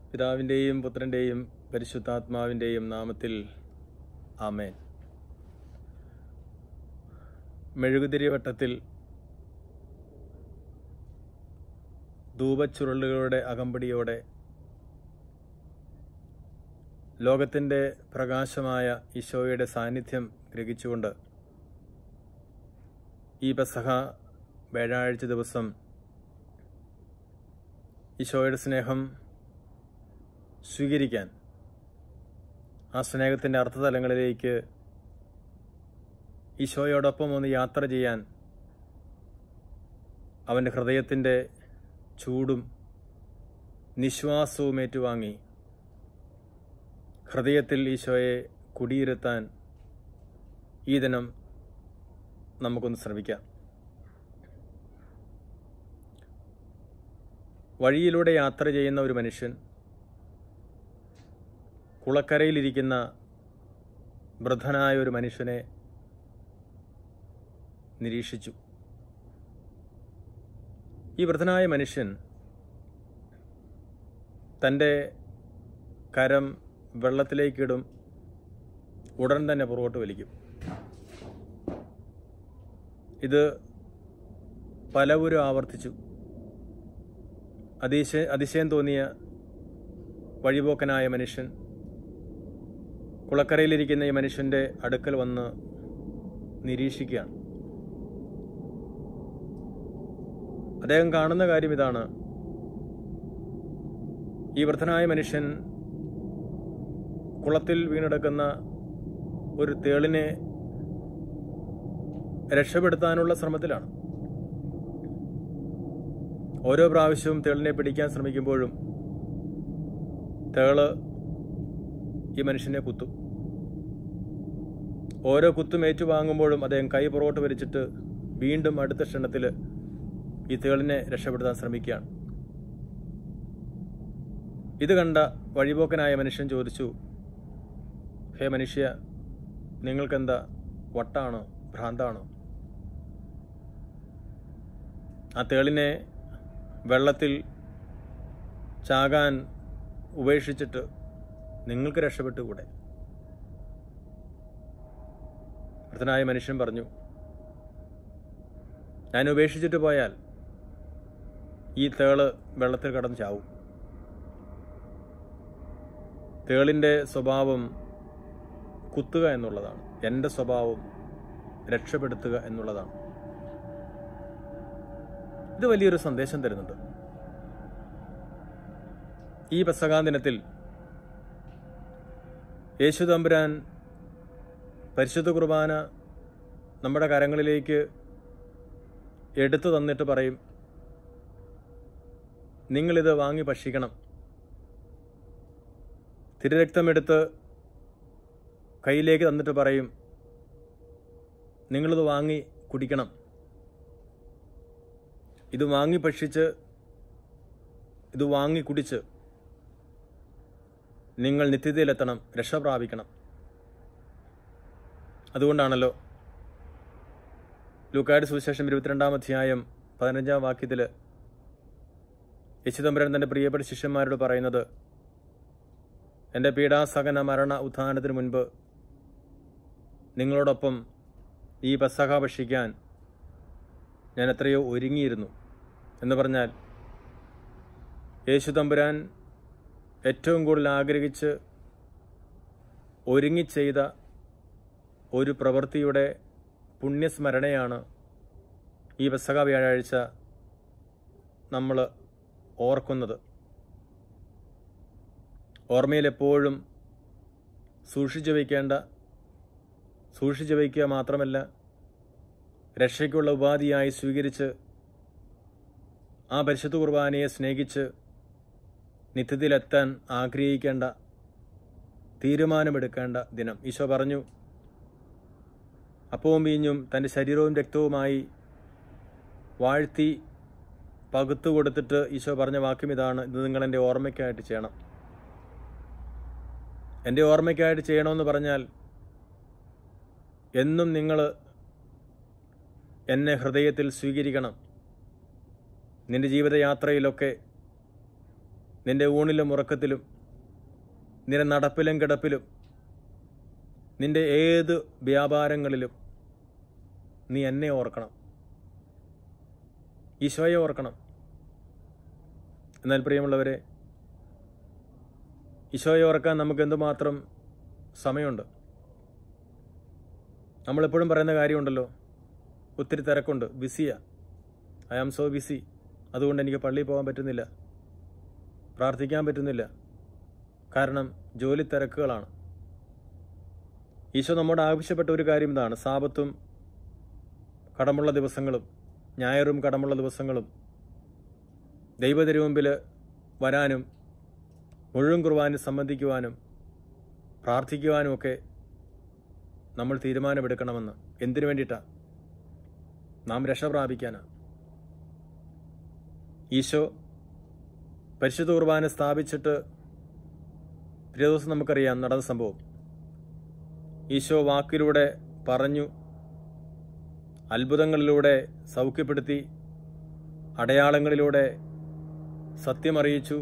പിതാവിൻ്റെയും പുത്രൻ്റെയും പരിശുദ്ധാത്മാവിൻ്റെയും നാമത്തിൽ ആമേൻ മെഴുകുതിരി വട്ടത്തിൽ ധൂപച്ചുരുളുകളുടെ അകമ്പടിയോടെ ലോകത്തിൻ്റെ പ്രകാശമായ ഈശോയുടെ സാന്നിധ്യം ഗ്രഹിച്ചുകൊണ്ട് ഈ പെസഹ വ്യാഴാഴ്ച ദിവസം ഈശോയുടെ സ്നേഹം സ്വീകരിക്കാൻ ആ സ്നേഹത്തിൻ്റെ അർത്ഥതലങ്ങളിലേക്ക് ഈശോയോടൊപ്പം ഒന്ന് യാത്ര ചെയ്യാൻ അവൻ്റെ ഹൃദയത്തിൻ്റെ ചൂടും നിശ്വാസവും ഏറ്റുവാങ്ങി ഹൃദയത്തിൽ ഈശോയെ കുടിയിരുത്താൻ ഈ ദിനം നമുക്കൊന്ന് ശ്രമിക്കാം വഴിയിലൂടെ യാത്ര ചെയ്യുന്ന ഒരു മനുഷ്യൻ കുളക്കരയിലിരിക്കുന്ന വൃദ്ധനായ ഒരു മനുഷ്യനെ നിരീക്ഷിച്ചു ഈ വൃദ്ധനായ മനുഷ്യൻ തൻ്റെ കരം വെള്ളത്തിലേക്കിടും ഉടൻ തന്നെ പുറകോട്ട് വലിക്കും ഇത് പലവരും ആവർത്തിച്ചു അതിശയ അതിശയം തോന്നിയ വഴിപോക്കനായ മനുഷ്യൻ കുളക്കരയിലിരിക്കുന്ന ഈ മനുഷ്യൻ്റെ അടുക്കൽ വന്ന് നിരീക്ഷിക്കുകയാണ് അദ്ദേഹം കാണുന്ന കാര്യം ഇതാണ് ഈ വൃദ്ധനായ മനുഷ്യൻ കുളത്തിൽ വീണെടുക്കുന്ന ഒരു തേളിനെ രക്ഷപ്പെടുത്താനുള്ള ശ്രമത്തിലാണ് ഓരോ പ്രാവശ്യവും തേളിനെ പിടിക്കാൻ ശ്രമിക്കുമ്പോഴും തേള് ഈ മനുഷ്യനെ കുത്തും ഓരോ കുത്തും ഏറ്റുവാങ്ങുമ്പോഴും അദ്ദേഹം കൈ പുറകോട്ട് വലിച്ചിട്ട് വീണ്ടും അടുത്ത ക്ഷണത്തിൽ ഈ തേളിനെ രക്ഷപ്പെടുത്താൻ ശ്രമിക്കുകയാണ് ഇത് കണ്ട വഴിപോക്കനായ മനുഷ്യൻ ചോദിച്ചു ഹേ മനുഷ്യ നിങ്ങൾക്കെന്താ വട്ടാണോ ഭ്രാന്താണോ ആ തേളിനെ വെള്ളത്തിൽ ചാകാൻ ഉപേക്ഷിച്ചിട്ട് നിങ്ങൾക്ക് രക്ഷപ്പെട്ടുകൂടെ വൃദ്ധനായ മനുഷ്യൻ പറഞ്ഞു ഞാൻ ഉപേക്ഷിച്ചിട്ട് പോയാൽ ഈ തേള് വെള്ളത്തിൽ കടന്ന് ചാവും തേളിൻ്റെ സ്വഭാവം കുത്തുക എന്നുള്ളതാണ് എൻ്റെ സ്വഭാവം രക്ഷപ്പെടുത്തുക എന്നുള്ളതാണ് ഇത് വലിയൊരു സന്ദേശം തരുന്നുണ്ട് ഈ പെസകാ ദിനത്തിൽ യേശു തമ്പുരാൻ പരിശുദ്ധ കുർബാന നമ്മുടെ കരങ്ങളിലേക്ക് എടുത്തു തന്നിട്ട് പറയും നിങ്ങളിത് വാങ്ങി ഭക്ഷിക്കണം തിരുരക്തമെടുത്ത് കയ്യിലേക്ക് തന്നിട്ട് പറയും നിങ്ങളിത് വാങ്ങി കുടിക്കണം ഇത് വാങ്ങി ഭക്ഷിച്ച് ഇത് വാങ്ങി കുടിച്ച് നിങ്ങൾ നിത്യതയിലെത്തണം രക്ഷ പ്രാപിക്കണം അതുകൊണ്ടാണല്ലോ ലൂക്കായുടെ സുവിശേഷം ഇരുപത്തിരണ്ടാം അധ്യായം പതിനഞ്ചാം വാക്യത്തിൽ യശുതമ്പരൻ തൻ്റെ പ്രിയപ്പെട്ട ശിഷ്യന്മാരോട് പറയുന്നത് എൻ്റെ പീഡാസകന മരണ ഉത്ഥാനത്തിന് മുൻപ് നിങ്ങളോടൊപ്പം ഈ പസഹ ഭക്ഷിക്കാൻ ഞാൻ എത്രയോ ഒരുങ്ങിയിരുന്നു എന്ന് പറഞ്ഞാൽ യേശു തമ്പുരാൻ ഏറ്റവും കൂടുതൽ ആഗ്രഹിച്ച് ഒരുങ്ങി ചെയ്ത ഒരു പ്രവൃത്തിയുടെ പുണ്യസ്മരണയാണ് ഈ പസക വ്യാഴാഴ്ച നമ്മൾ ഓർക്കുന്നത് ഓർമ്മയിൽ എപ്പോഴും സൂക്ഷിച്ചു വയ്ക്കേണ്ട സൂക്ഷിച്ചു വയ്ക്കുക മാത്രമല്ല രക്ഷയ്ക്കുള്ള ഉപാധിയായി സ്വീകരിച്ച് ആ പരിശുദ്ധ കുർബാനയെ സ്നേഹിച്ച് നിത്യത്തിലെത്താൻ ആഗ്രഹിക്കേണ്ട തീരുമാനമെടുക്കേണ്ട ദിനം ഈശോ പറഞ്ഞു അപ്പവും വീഞ്ഞും തൻ്റെ ശരീരവും രക്തവുമായി വാഴ്ത്തി പകുത്തു കൊടുത്തിട്ട് ഈശോ പറഞ്ഞ വാക്യം ഇതാണ് ഇത് നിങ്ങൾ എൻ്റെ ഓർമ്മയ്ക്കായിട്ട് ചെയ്യണം എൻ്റെ ഓർമ്മയ്ക്കായിട്ട് ചെയ്യണമെന്ന് പറഞ്ഞാൽ എന്നും നിങ്ങൾ എന്നെ ഹൃദയത്തിൽ സ്വീകരിക്കണം നിന്റെ ജീവിതയാത്രയിലൊക്കെ നിന്റെ ഊണിലും ഉറക്കത്തിലും നിന്റെ നടപ്പിലും കിടപ്പിലും നിന്റെ ഏത് വ്യാപാരങ്ങളിലും നീ എന്നെ ഓർക്കണം ഈശോയെ ഓർക്കണം എന്നാൽ പ്രിയമുള്ളവരെ ഈശോയെ ഓർക്കാൻ നമുക്ക് എന്തുമാത്രം സമയമുണ്ട് നമ്മളെപ്പോഴും പറയുന്ന കാര്യമുണ്ടല്ലോ ഒത്തിരി തിരക്കുണ്ട് ബിസിയാ ഐ ആം സോ ബിസി അതുകൊണ്ട് എനിക്ക് പള്ളിയിൽ പോകാൻ പറ്റുന്നില്ല പ്രാർത്ഥിക്കാൻ പറ്റുന്നില്ല കാരണം ജോലി തിരക്കുകളാണ് ഈശോ നമ്മോട് ആവശ്യപ്പെട്ട ഒരു കാര്യം ഇതാണ് സാപത്തും കടമുള്ള ദിവസങ്ങളും ഞായറും കടമുള്ള ദിവസങ്ങളും ദൈവത്തിനു മുമ്പിൽ വരാനും മുഴുവൻ കുർബാന സംബന്ധിക്കുവാനും പ്രാർത്ഥിക്കുവാനുമൊക്കെ നമ്മൾ തീരുമാനമെടുക്കണമെന്ന് എന്തിനു വേണ്ടിയിട്ടാണ് നാം രക്ഷ പ്രാപിക്കാനാണ് ഈശോ പരിശുദ്ധ കുർബാന സ്ഥാപിച്ചിട്ട് പിറ്റേ ദിവസം നമുക്കറിയാം നടന്ന സംഭവം ഈശോ വാക്കിലൂടെ പറഞ്ഞു അത്ഭുതങ്ങളിലൂടെ സൗഖ്യപ്പെടുത്തി അടയാളങ്ങളിലൂടെ സത്യമറിയിച്ചു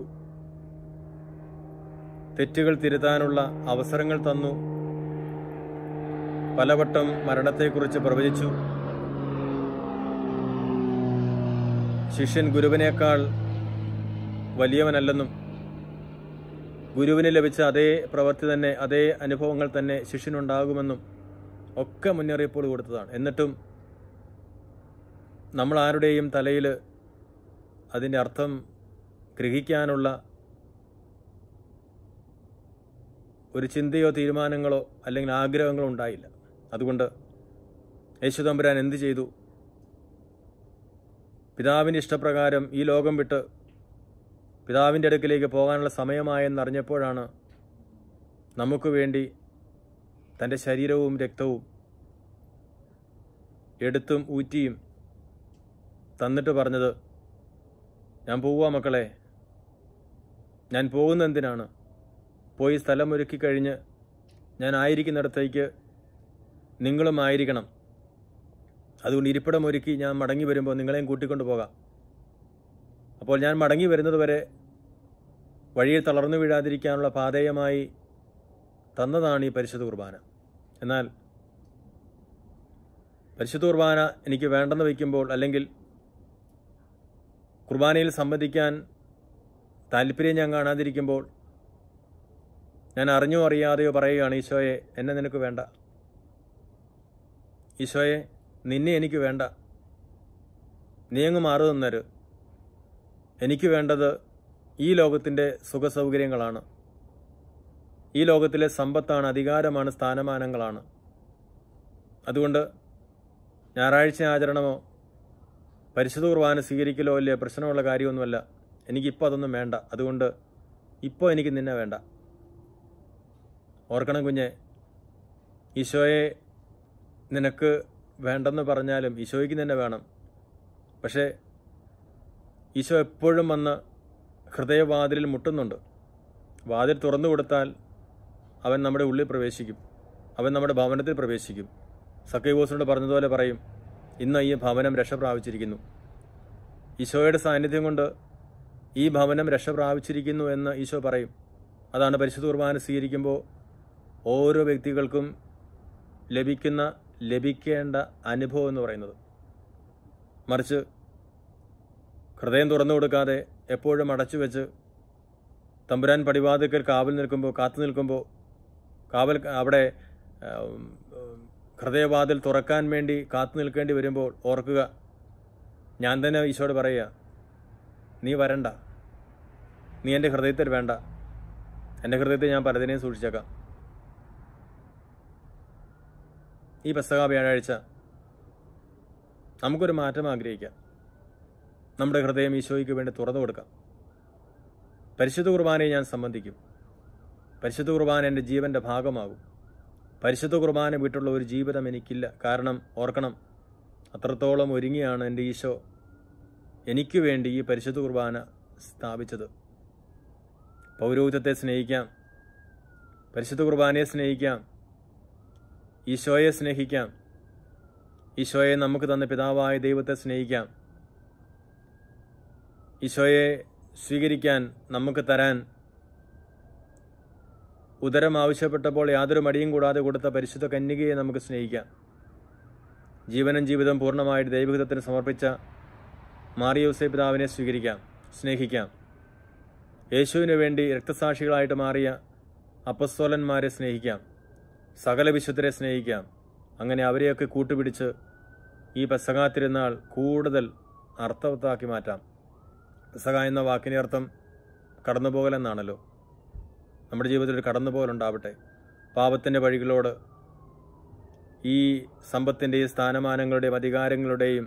തെറ്റുകൾ തിരുത്താനുള്ള അവസരങ്ങൾ തന്നു പലവട്ടം മരണത്തെക്കുറിച്ച് പ്രവചിച്ചു ശിഷ്യൻ ഗുരുവിനേക്കാൾ വലിയവനല്ലെന്നും ഗുരുവിന് ലഭിച്ച അതേ പ്രവൃത്തി തന്നെ അതേ അനുഭവങ്ങൾ തന്നെ ശിഷ്യനുണ്ടാകുമെന്നും ഒക്കെ മുന്നറിയിപ്പുകൾ കൊടുത്തതാണ് എന്നിട്ടും നമ്മൾ ആരുടെയും തലയിൽ അതിൻ്റെ അർത്ഥം ഗ്രഹിക്കാനുള്ള ഒരു ചിന്തയോ തീരുമാനങ്ങളോ അല്ലെങ്കിൽ ആഗ്രഹങ്ങളോ ഉണ്ടായില്ല അതുകൊണ്ട് യേശുതമ്പുരാൻ എന്ത് ചെയ്തു പിതാവിൻ്റെ ഇഷ്ടപ്രകാരം ഈ ലോകം വിട്ട് പിതാവിൻ്റെ അടുക്കിലേക്ക് പോകാനുള്ള സമയമായെന്നറിഞ്ഞപ്പോഴാണ് നമുക്ക് വേണ്ടി തൻ്റെ ശരീരവും രക്തവും എടുത്തും ഊറ്റിയും തന്നിട്ട് പറഞ്ഞത് ഞാൻ പോവുക മക്കളെ ഞാൻ പോകുന്ന എന്തിനാണ് പോയി സ്ഥലം ഒരുക്കി കഴിഞ്ഞ് ഞാൻ ആയിരിക്കുന്നിടത്തേക്ക് നിങ്ങളും ആയിരിക്കണം അതുകൊണ്ട് ഇരിപ്പിടം ഒരുക്കി ഞാൻ മടങ്ങി വരുമ്പോൾ നിങ്ങളെയും കൂട്ടിക്കൊണ്ട് പോകാം അപ്പോൾ ഞാൻ മടങ്ങി വരുന്നത് വരെ വഴിയിൽ തളർന്നു വീഴാതിരിക്കാനുള്ള പാതേയമായി തന്നതാണ് ഈ പരിശുദ്ധ കുർബാന എന്നാൽ പരിശുദ്ധ കുർബാന എനിക്ക് വേണ്ടെന്ന് വയ്ക്കുമ്പോൾ അല്ലെങ്കിൽ കുർബാനയിൽ സംബന്ധിക്കാൻ താല്പര്യം ഞാൻ കാണാതിരിക്കുമ്പോൾ ഞാൻ അറിഞ്ഞോ അറിയാതെയോ പറയുകയാണ് ഈശോയെ എന്നെ നിനക്ക് വേണ്ട ഈശോയെ നിന്നെ എനിക്ക് വേണ്ട നീ അങ്ങ് മാറി നിന്നര് എനിക്ക് വേണ്ടത് ഈ ലോകത്തിൻ്റെ സുഖസൗകര്യങ്ങളാണ് ഈ ലോകത്തിലെ സമ്പത്താണ് അധികാരമാണ് സ്ഥാനമാനങ്ങളാണ് അതുകൊണ്ട് ഞായറാഴ്ച ആചരണമോ പരിശുദ്ധ കുർബാന സ്വീകരിക്കലോ അല്ലേ പ്രശ്നമുള്ള കാര്യമൊന്നുമല്ല എനിക്കിപ്പോൾ അതൊന്നും വേണ്ട അതുകൊണ്ട് ഇപ്പോൾ എനിക്ക് നിന്നെ വേണ്ട ഓർക്കണം കുഞ്ഞെ ഈശോയെ നിനക്ക് വേണ്ടെന്ന് പറഞ്ഞാലും ഈശോയ്ക്ക് തന്നെ വേണം പക്ഷേ ഈശോ എപ്പോഴും വന്ന് ഹൃദയവാതിലിൽ മുട്ടുന്നുണ്ട് വാതിൽ തുറന്നു കൊടുത്താൽ അവൻ നമ്മുടെ ഉള്ളിൽ പ്രവേശിക്കും അവൻ നമ്മുടെ ഭവനത്തിൽ പ്രവേശിക്കും സക്കൈബോസിനോട് പറഞ്ഞതുപോലെ പറയും ഇന്ന് ഈ ഭവനം രക്ഷ പ്രാപിച്ചിരിക്കുന്നു ഈശോയുടെ സാന്നിധ്യം കൊണ്ട് ഈ ഭവനം രക്ഷ പ്രാപിച്ചിരിക്കുന്നു എന്ന് ഈശോ പറയും അതാണ് പരിശുദ്ധ കുർബാന സ്വീകരിക്കുമ്പോൾ ഓരോ വ്യക്തികൾക്കും ലഭിക്കുന്ന ലഭിക്കേണ്ട അനുഭവം എന്ന് പറയുന്നത് മറിച്ച് ഹൃദയം തുറന്നു കൊടുക്കാതെ എപ്പോഴും അടച്ചു വെച്ച് തമ്പുരാൻ പടിവാതിക്കൽ കാവൽ നിൽക്കുമ്പോൾ കാത്തു നിൽക്കുമ്പോൾ കാവൽ അവിടെ ഉം, ഉം, ഹൃദയവാതിൽ തുറക്കാൻ വേണ്ടി കാത്തു നിൽക്കേണ്ടി വരുമ്പോൾ ഓർക്കുക ഞാൻ തന്നെ ഈശോട് പറയുക നീ വരണ്ട നീ എൻ്റെ ഹൃദയത്തിൽ വേണ്ട എൻ്റെ ഹൃദയത്തിൽ ഞാൻ പലതിനെയും സൂക്ഷിച്ചേക്കാം ഈ പെസക വ്യാഴാഴ്ച നമുക്കൊരു മാറ്റം ആഗ്രഹിക്കാം നമ്മുടെ ഹൃദയം ഈശോയ്ക്ക് വേണ്ടി തുറന്നു കൊടുക്കാം പരിശുദ്ധ കുർബാനയെ ഞാൻ സംബന്ധിക്കും പരിശുദ്ധ കുർബാന എൻ്റെ ജീവൻ്റെ ഭാഗമാകും പരിശുദ്ധ കുർബാന വിട്ടുള്ള ഒരു ജീവിതം എനിക്കില്ല കാരണം ഓർക്കണം അത്രത്തോളം ഒരുങ്ങിയാണ് എൻ്റെ ഈശോ എനിക്ക് വേണ്ടി ഈ പരിശുദ്ധ കുർബാന സ്ഥാപിച്ചത് പൗരോഹിത്യത്തെ സ്നേഹിക്കാം പരിശുദ്ധ കുർബാനയെ സ്നേഹിക്കാം ഈശോയെ സ്നേഹിക്കാം ഈശോയെ നമുക്ക് തന്ന പിതാവായ ദൈവത്തെ സ്നേഹിക്കാം ഈശോയെ സ്വീകരിക്കാൻ നമുക്ക് തരാൻ ഉദരം ആവശ്യപ്പെട്ടപ്പോൾ യാതൊരു മടിയും കൂടാതെ കൊടുത്ത പരിശുദ്ധ കന്യകയെ നമുക്ക് സ്നേഹിക്കാം ജീവനും ജീവിതം പൂർണ്ണമായിട്ട് ദൈവഹിതത്തിന് സമർപ്പിച്ച മാറിയോസെ പിതാവിനെ സ്വീകരിക്കാം സ്നേഹിക്കാം യേശുവിന് വേണ്ടി രക്തസാക്ഷികളായിട്ട് മാറിയ അപ്പസ്തോലന്മാരെ സ്നേഹിക്കാം സകല വിശുദ്ധരെ സ്നേഹിക്കാം അങ്ങനെ അവരെയൊക്കെ കൂട്ടുപിടിച്ച് ഈ പെസകാ തിരുനാൾ കൂടുതൽ അർത്ഥവത്താക്കി മാറ്റാം പെസക എന്ന വാക്കിൻ്റെ അർത്ഥം കടന്നുപോകലെന്നാണല്ലോ നമ്മുടെ ജീവിതത്തിൽ ഒരു കടന്നുപോകലുണ്ടാവട്ടെ പാപത്തിൻ്റെ വഴികളോട് ഈ സമ്പത്തിൻ്റെയും സ്ഥാനമാനങ്ങളുടെയും അധികാരങ്ങളുടെയും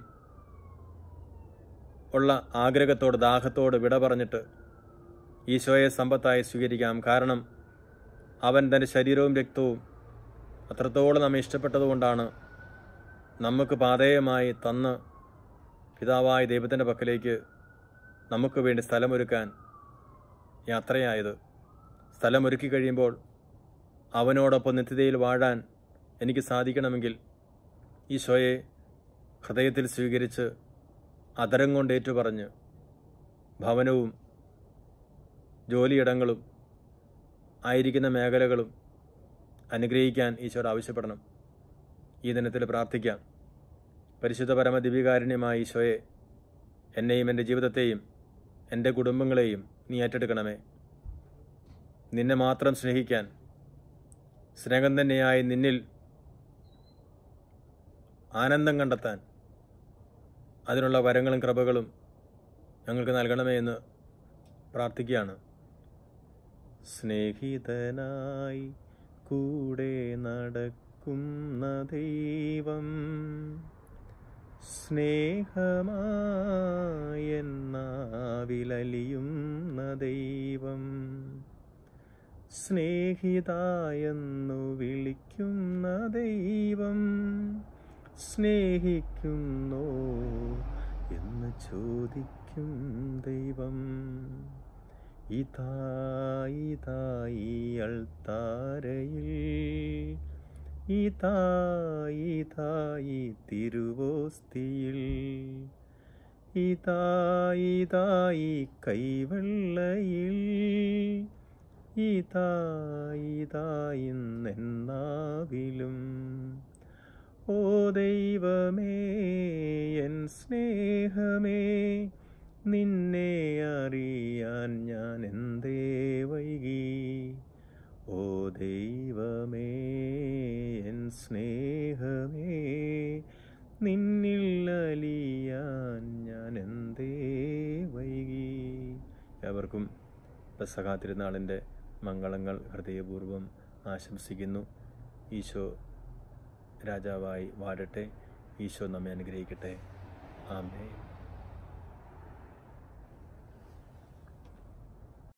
ഉള്ള ആഗ്രഹത്തോട് ദാഹത്തോട് വിട പറഞ്ഞിട്ട് ഈശോയെ സമ്പത്തായി സ്വീകരിക്കാം കാരണം അവൻ തൻ്റെ ശരീരവും രക്തവും അത്രത്തോളം നമ്മെ ഇഷ്ടപ്പെട്ടതുകൊണ്ടാണ് നമുക്ക് പാതേയമായി തന്ന് പിതാവായ ദൈവത്തിൻ്റെ പക്കലേക്ക് നമുക്ക് വേണ്ടി സ്ഥലമൊരുക്കാൻ യാത്രയായത് സ്ഥലമൊരുക്കി കഴിയുമ്പോൾ അവനോടൊപ്പം നിത്യതയിൽ വാഴാൻ എനിക്ക് സാധിക്കണമെങ്കിൽ ഈശോയെ ഹൃദയത്തിൽ സ്വീകരിച്ച് അതരം കൊണ്ട് ഏറ്റുപറഞ്ഞ് ഭവനവും ജോലിയിടങ്ങളും ആയിരിക്കുന്ന മേഖലകളും അനുഗ്രഹിക്കാൻ ഈശോട് ആവശ്യപ്പെടണം ഈ ദിനത്തിൽ പ്രാർത്ഥിക്കാം പരിശുദ്ധ പരമ ദിവ്യകാരുണ്യമായ ഈശോയെ എന്നെയും എൻ്റെ ജീവിതത്തെയും എൻ്റെ കുടുംബങ്ങളെയും നീ ഏറ്റെടുക്കണമേ നിന്നെ മാത്രം സ്നേഹിക്കാൻ സ്നേഹം തന്നെയായി നിന്നിൽ ആനന്ദം കണ്ടെത്താൻ അതിനുള്ള വരങ്ങളും കൃപകളും ഞങ്ങൾക്ക് നൽകണമേ എന്ന് പ്രാർത്ഥിക്കുകയാണ് സ്നേഹിതനായി കൂടെ നടക്കുന്ന ദൈവം സ്നേഹമായെന്നാവിലലിയുന്ന ദൈവം സ്നേഹിതായെന്നു വിളിക്കുന്ന ദൈവം സ്നേഹിക്കുന്നോ എന്ന് ചോദിക്കും ദൈവം ഇതായി അൾത്താരയിൽ ഇതായി തിരുവോസ്തിയിൽ ഇതായി കൈവെള്ളയിൽ ഇതായിന്നെന്നാവിലും ഓ ദൈവമേ എൻ സ്നേഹമേ നിന്നെ അറിയാൻ ഞാൻ എന്തേ വൈകി ഓ ദൈവമേ എൻ സ്നേഹമേ നിന്നിൽ അലിയാൻ ഞാൻ എന്തേ വൈകി എവർക്കും പെസഹാ തിരുനാളിൻ്റെ മംഗളങ്ങൾ ഹൃദയപൂർവ്വം ആശംസിക്കുന്നു ഈശോ രാജാവായി വാഴട്ടെ ഈശോ നമ്മെ അനുഗ്രഹിക്കട്ടെ ആമേ